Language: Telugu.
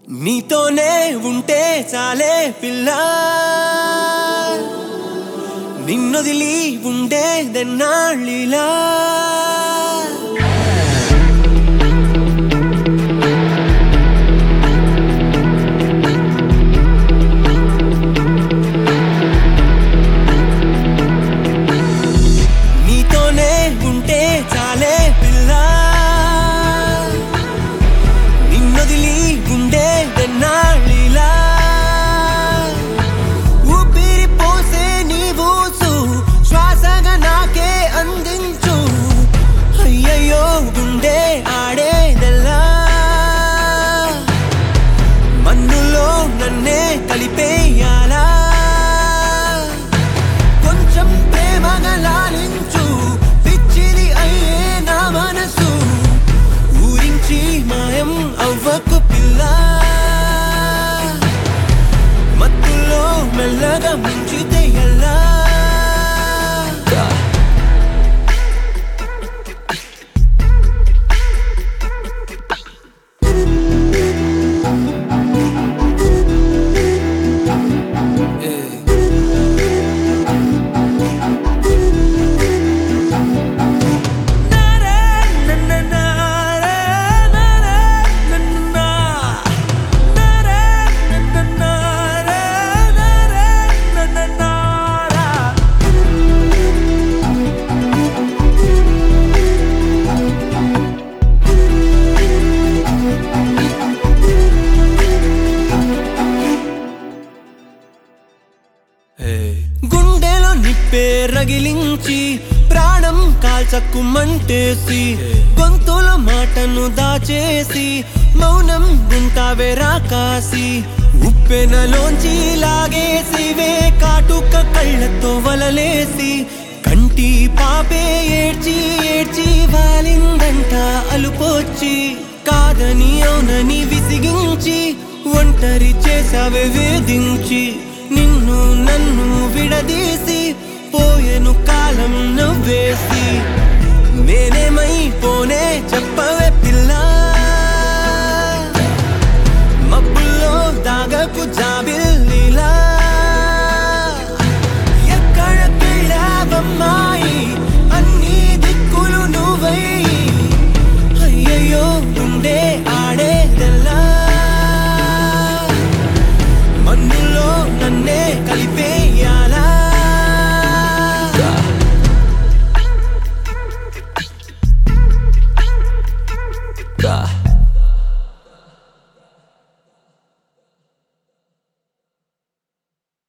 నీతోనే ఉంటే చాలే పిల్ల నిన్నొదిలి ఉండేదెన్నాళ్ళిలా నీతోనే ఉంటే చాలే పిల్ల నిన్నొదిలి ఉండేదెన్నాళ్ళిలా ఊపిరి పోసే నీ ఊసు శ్వాసగా నాకే అందించు అయ్యయ్యో గుండె ఆడేదెల్లా మన్నులో నన్నే కలిపేయాలా కొంచెం ప్రేమగా లాలించు పిచ్చిది అయ్యే నా మనసు ఊరించి మాయం అవ్వకు పిల్ల మత్తులో మెల్లగా ముంచితే ఎలా గుండెలో నిప్పే రగిలించి ప్రాణం కాల్చకుమంటేసి గొంతుల మాటను దాచేసి మౌనం గుంటావే రాకాసి ఉప్పెనలోంచి లాగేసి వే కాటుక కళ్ళతో వలలేసి కంటి పాపే ఏడ్చి ఏడ్చి వాలిందంట అలుపోచ్చి కాదని అవునని విసిగించి ఒంటరి చేసావే వేధించి నిన్ను నన్ను విడదీసి పోయెను కాలం నవ్వేసి నేనేమైపోనే చెప్పవే పిల్ల మబ్బుల్లో దాగకు జాబిల్లిలా ఎక్కడకెళ్ళావమ్మాయి అన్ని దిక్కులు నువ్వై అయ్యయ్యో గుండె ఆడేదెల్లా మన్నులో నన్నే కలిపేయాలా God.